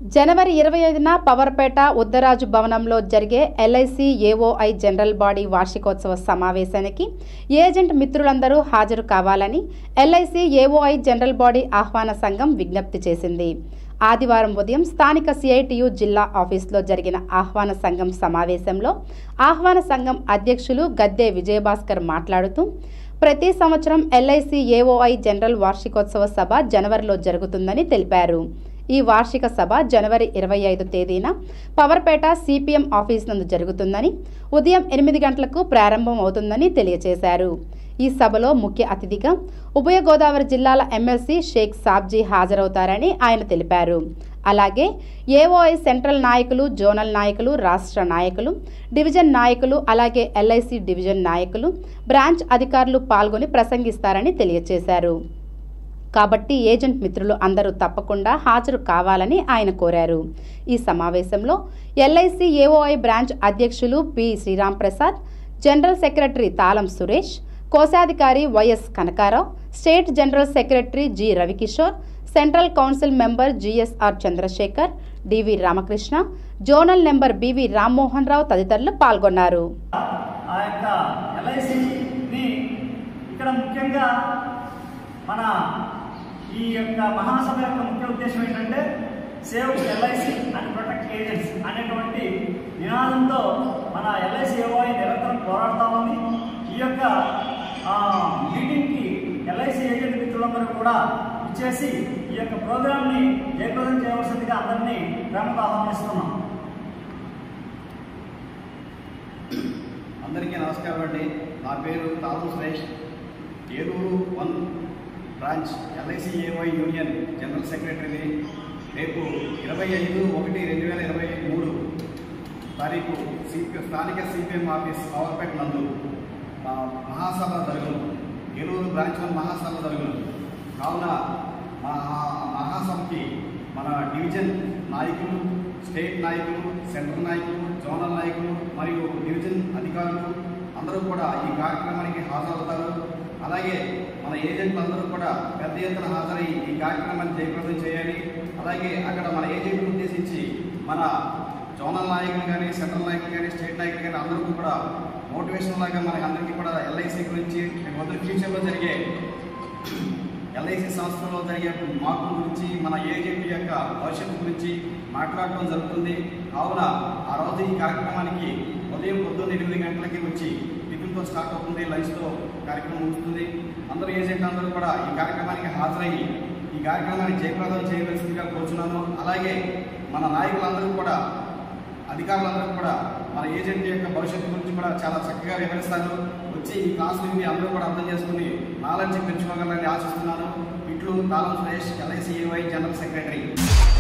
జనవరి ఇరవై ఐదున పవర్పేట ఉద్దరాజు భవనంలో జరిగే ఎల్ఐసి ఏఓఐ జనరల్ బాడీ వార్షికోత్సవ సమావేశానికి ఏజెంట్ మిత్రులందరూ హాజరు కావాలని ఎల్ఐసి ఏఓఐ జనరల్ బాడీ ఆహ్వాన సంఘం విజ్ఞప్తి చేసింది ఆదివారం ఉదయం స్థానిక సిఐటియు జిల్లా ఆఫీసులో జరిగిన ఆహ్వాన సంఘం సమావేశంలో ఆహ్వాన సంఘం అధ్యక్షులు గద్దె విజయభాస్కర్ మాట్లాడుతూ ప్రతి సంవత్సరం ఎల్ఐసి ఏఓఐ జనరల్ వార్షికోత్సవ సభ జనవరిలో జరుగుతుందని తెలిపారు ఈ వార్షిక సభ జనవరి ఇరవై ఐదు తేదీన పవర్పేట సిపిఎం ఆఫీస్ నందు జరుగుతుందని ఉదయం ఎనిమిది గంటలకు ప్రారంభం అవుతుందని తెలియజేశారు ఈ సభలో ముఖ్య అతిథిగా ఉభయ గోదావరి జిల్లాల ఎమ్మెల్సీ షేక్ సాబ్జీ హాజరవుతారని ఆయన తెలిపారు అలాగే ఏఓఐ సెంట్రల్ నాయకులు జోనల్ నాయకులు రాష్ట్ర నాయకులు డివిజన్ నాయకులు అలాగే ఎల్ఐసి డివిజన్ నాయకులు బ్రాంచ్ అధికారులు పాల్గొని ప్రసంగిస్తారని తెలియజేశారు కాబట్టి ఏజెంట్ మిత్రులు అందరూ తప్పకుండా హాజరు కావాలని ఆయన కోరారు ఈ సమావేశంలో ఎల్ఐసి ఏఓఐ బ్రాంచ్ అధ్యక్షులు P Sriram Prasad general secretary Talam Suresh కోశాధికారి YS Kanakarao state general secretary G Ravikishore central council member GSR Chandrasekhar DV Ramakrishna zonal number BV Rammohan Rao తదితరులు పాల్గొన్నారు ఆ యొక్క ఎల్ఐసిని ఇక్కడ ముఖ్యంగా మన ఈ యొక్క మహాసభ యొక్క ముఖ్య ఉద్దేశం ఏంటంటే save LIC and protect agents అనేటువంటి నినాదంతో మన ఎల్ఐసి ఏఓఐ నిరంతరం పోరాడుతూ ఉంది ఈ యొక్క ఆ, మీటింగ్కి ఎల్ఐసి ఏజెంట్ మిత్రులందరూ కూడా ఇచ్చేసి ఈ యొక్క ప్రోగ్రామ్ని జయప్రదం చేయవలసిందిగా అందరినీ ప్రేమతో ఆహ్వానిస్తున్నాం అందరికీ నమస్కారం అండి నా పేరు తాము Suresh Eluru one branch LIC AY union general సెక్రటరీని రేపు ఇరవై ఐదు ఒకటి రెండు వేల ఇరవై మూడు తారీఖు సిపి స్థానిక సిపిఎం ఆఫీస్ పవర్పేట నందు ఆ, మహాసభ జరుగును ఏలూరు బ్రాంచ్ వన్ మహాసభ జరుగును కావున మా మహాసభకి మన డివిజన్ నాయకులు స్టేట్ నాయకులు సెంట్రల్ నాయకులు జోనల్ నాయకులు మరియు డివిజన్ అధికారులు అందరూ కూడా ఈ కార్యక్రమానికి హాజరవుతారు అలాగే మన ఏజెంట్లు అందరూ కూడా పెద్ద ఎత్తున హాజరై ఈ కార్యక్రమాన్ని జయప్రదం చేయాలి అలాగే అక్కడ మన ఏజెంట్లు ఉద్దేశించి మన జోనల్ నాయకులు కానీ సెంట్రల్ నాయకులు కానీ స్టేట్ నాయకులు కానీ అందరూ కూడా మోటివేషన్ లాగా మనకి అందరికీ కూడా ఎల్ఐసి గురించి మొదటి ఫ్యూచర్లో జరిగే ఎల్ఐసి సంస్థలో జరిగే మార్పుల గురించి మన ఏజెంట్ యొక్క భవిష్యత్తు గురించి మాట్లాడటం జరుగుతుంది కావున ఆ రోజు ఈ కార్యక్రమానికి ఉదయం పొద్దున్న ఎనిమిది గంటలకి వచ్చి టిఫిన్తో స్టార్ట్ అవుతుంది లంచ్తో కార్యక్రమం ముగుస్తుంది అందరూ ఏజెంట్ అందరూ కూడా ఈ కార్యక్రమానికి హాజరయ్యి ఈ కార్యక్రమాన్ని జయప్రదం చేయవలసిందిగా కోరుచున్నాను అలాగే మన నాయకులందరూ కూడా అధికారులందరూ కూడా మన ఏజెంట్ యొక్క భవిష్యత్తు గురించి కూడా చాలా చక్కగా వివరిస్తారు వచ్చి ఈ క్లాసులు మీ అందరూ కూడా అర్థం చేసుకుని నాలెడ్జ్ పెంచుకోగలరని ఆశిస్తున్నాను ఇట్లు తాళం సురేష్ ఎల్ఐసి జనరల్ సెక్రటరీ